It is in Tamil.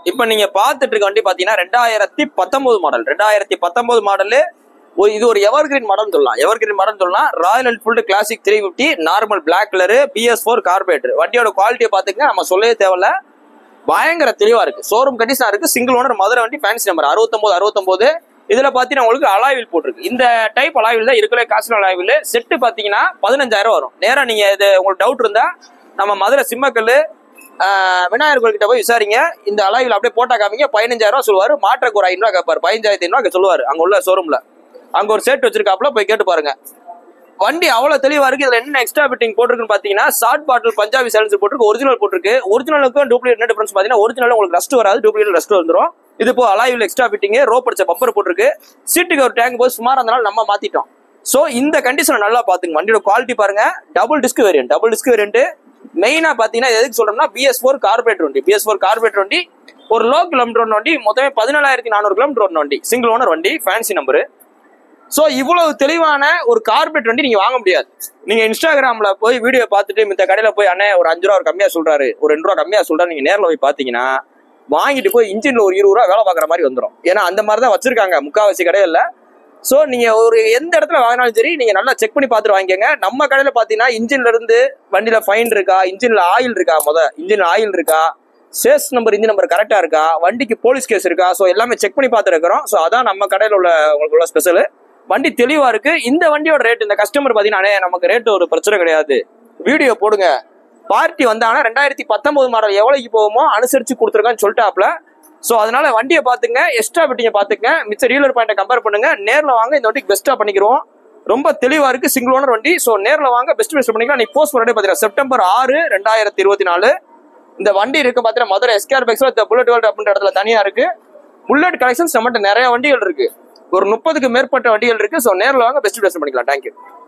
இப்போ நீங்க பார்த்துட்டு இருக்க வண்டி பாத்தீங்கன்னா ரெண்டாயிரத்தி பத்தொன்பது மாடல் ரெண்டாயிரத்தி பத்தொன்பது மாடலு இது ஒரு எவர்கிரீன் மாடல் சொல்லலாம் எவர்கிரீன் மாடல் சொல்லலாம் Royal Enfield classic three fifty normal black colour BS four carburettor வண்டியோட குவாலிட்டியை பார்த்துங்க நம்ம சொல்லவே தேவையில்ல பயங்கர தெளிவா இருக்கு ஷோரூம் கண்டிஷனா இருக்கு சிங்கிள் ஓனர் மதுரை வண்டி ஃபேன்சி நம்பர் அறுபத்தொன்பது அறுபத்தொன்பது இதுல பாத்தீங்கன்னா உங்களுக்கு அலாய்வில் போட்டிருக்கு இந்த டைப் அலாய்வில் தான் இருக்கிற காசு அலாய்வில் செட்டு பாத்தீங்கன்னா பதினஞ்சாயிரம் வரும் நேரா நீங்க இது உங்களுக்கு டவுட் இருந்தா நம்ம மதுரை சிம்மக்கல் விநாயகர் கோயில் கிட்ட போய் விசாரிங்க இந்த அலாய்வில் அப்படியே போட்டா காமிங்க பதினஞ்சாயிரம் ரூபா சொல்லுவாரு மாற்றக்கு ஒரு ஐநூறு கேட்பாரு பதினஞ்சாயிரத்தி ஐநூறு அங்க சொல்லுவாரு அங்க உள்ள ஷோரூம்ல அங்க ஒரு செட் வச்சிருக்காப்புல போய் கேட்டு பாருங்க வண்டி அவ்வளவு தெளிவா இருக்கு இதுல என்ன எக்ஸ்ட்ரா பிட்டிங் போட்டிருக்குன்னு பாத்தீங்கன்னா ஷார்ட் பாட்டில் பஞ்சாபி சைலன்சர் போட்டிருக்கு ஒரிஜினல் போட்டிருக்கு ஒரிஜினலுக்கும் டூப்ளிகேட் என்ன டிஃபரன்ஸ் பாத்தீங்கன்னா ஒரிஜினல் உங்களுக்கு ரஸ்ட் வராது டூப்ளிகேட் ரஸ்ட் வந்துரும் இது இப்போ அலாயில் எக்ஸ்ட்ரா பிட்டிங் ரோப் அடிச்ச பம்பர் போட்டிருக்கு சீட்டுக்கு ஒரு டேங்க் போது சுமார் அதனால நம்ம மாத்திட்டோம் சோ இந்த கண்டிஷனை நல்லா பாத்துங்க வண்டியோட குவாலிட்டி பாருங்க double disc variant double disc variant மெயினா பாத்தீங்கன்னா இது எதுக்கு சொல்றோம்னா பிஎஸ் ஃபோர் கார்பரேட்டர் வண்டி பிஎஸ் ஃபோர் கார்பரேட்டர் வண்டி ஒரு லோ கிலோமீட்டர் வண்டி மொத்தமே பதினேழாயிரத்தி நானூறு கிலோமீட்டர் ஓடின வண்டி சிங்கிள் ஓனர் வண்டி ஃபேன்சி நம்பரு சோ இவ்வளவு தெளிவான ஒரு கார்பெட் வண்டி நீங்க வாங்க முடியாது நீங்க இன்ஸ்டாகிராம்ல போய் வீடியோ பார்த்துட்டு இந்த கடையில போய் அண்ணே ஒரு அஞ்சு ரூபா ஒரு கம்மியா சொல்றாரு ஒரு ரெண்டு ரூபா கம்மியா சொல்றாரு நீங்க நேர்ல போய் பாத்தீங்கன்னா வாங்கிட்டு போய் இன்ஜின்ல ஒரு இருபது ரூபா வேலை பார்க்குற மாதிரி வந்துடும் ஏன்னா அந்த மாதிரி தான் வச்சிருக்காங்க முக்காவாசி கடையில சோ நீங்க ஒரு எந்த இடத்துல வாங்கினாலும் சரி நீங்க நல்லா செக் பண்ணி பார்த்துட்டு வாங்கிக்கோங்க நம்ம கடையில பாத்தீங்கன்னா இன்ஜின்ல இருந்து வண்டியில ஃபைன் இருக்கா இன்ஜின்ல ஆயில் இருக்கா முத இன்ஜின்ல ஆயில் இருக்கா சேஸ் நம்பர் இன்ஜின் நம்பர் கரெக்டா இருக்கா வண்டிக்கு போலீஸ் கேஸ் இருக்கா சோ எல்லாமே செக் பண்ணி பார்த்துருக்கிறோம் சோ அதான் நம்ம கடையில உள்ள உங்களுக்கு உள்ள ஸ்பெஷல் வண்டி தெளிவா இருக்கு இந்த வண்டியோட ரேட் இந்த கஸ்டமர் பாத்தீங்கன்னா அண்ணே, நமக்கு ரேட் ஒரு பிரச்சனை கிடையாது வீடியோ போடுங்க பார்ட்டி வந்தாங்கன்னா ரெண்டாயிரத்தி பத்தொன்பது மாடல் எவ்வளவுக்கு போகுமோ அனுசரிச்சு கொடுத்துருக்கான்னு சொல்லிட்டாப்ல சோ அதனால வண்டியை பாத்துங்க எக்ஸ்ட்ரா பிட்டிங்க பாத்துங்க மிச்ச ரீலர் பாயிண்ட கம்பேர் பண்ணுங்க நேர்ல வாங்க இந்த வண்டிக்கு பெஸ்ட்டா பண்ணிக்கிறோம் ரொம்ப தெளிவா இருக்கு சிங்கிள் ஓனர் வண்டி சோ நேர்ல வாங்க பெஸ்ட் பெஸ்ட் பண்ணிக்கலாம் நீ போஸ்ட் பண்ணி பாத்தீங்கன்னா செப்டம்பர் ஆறு ரெண்டாயிரத்தி இருபத்தி நாலு இந்த வண்டி இருக்கு பாத்தீங்கன்னா மதுரை எஸ்கேர் பைக்ஸ்ல புல்லட் வேர்ல்ட் அப்படின்ற இடத்துல தனியா இருக்கு புல்லட் கலெக்ஷன்ஸ் நம்மகிட்ட நிறைய வண்டிகள் இருக்கு ஒரு முப்பதுக்கு மேற்பட்ட வண்டிகள் இருக்கு சோ நேர்ல வாங்க பெஸ்ட் பெஸ்ட் பண்ணிக்கலாம் தேங்க்யூ